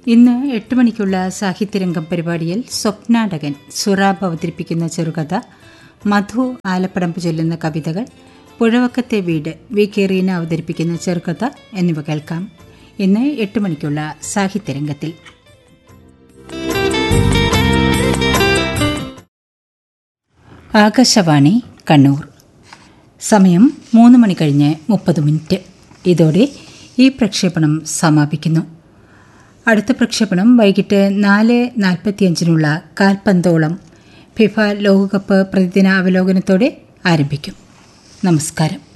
ഇന്ന് എട്ട് മണിക്കുള്ള സാഹിത്യരംഗം പരിപാടിയിൽ സ്വപ്നാടകൻ സുറാബ് അവതരിപ്പിക്കുന്ന ചെറുകഥ മധു ആലപ്പടമ്പ് ചൊല്ലുന്ന കവിതകൾ പുഴവക്കത്തെ വീട് വി കെ റീന അവതരിപ്പിക്കുന്ന ചെറുകഥ എന്നിവ കേൾക്കാം ഇന്ന് എട്ട് മണിക്കുള്ള സാഹിത്യരംഗത്തിൽ ആകാശവാണി കണ്ണൂർ സമയം മൂന്ന് മണി കഴിഞ്ഞ് മുപ്പത് മിനിറ്റ് ഇതോടെ ഈ പ്രക്ഷേപണം സമാപിക്കുന്നു അടുത്ത പ്രക്ഷേപണം വൈകിട്ട് നാല് നാൽപ്പത്തിയഞ്ചിനുള്ള കാൽപന്തോളം ഫിഫ ലോകകപ്പ് പ്രതിദിന അവലോകനത്തോടെ ആരംഭിക്കും നമസ്കാരം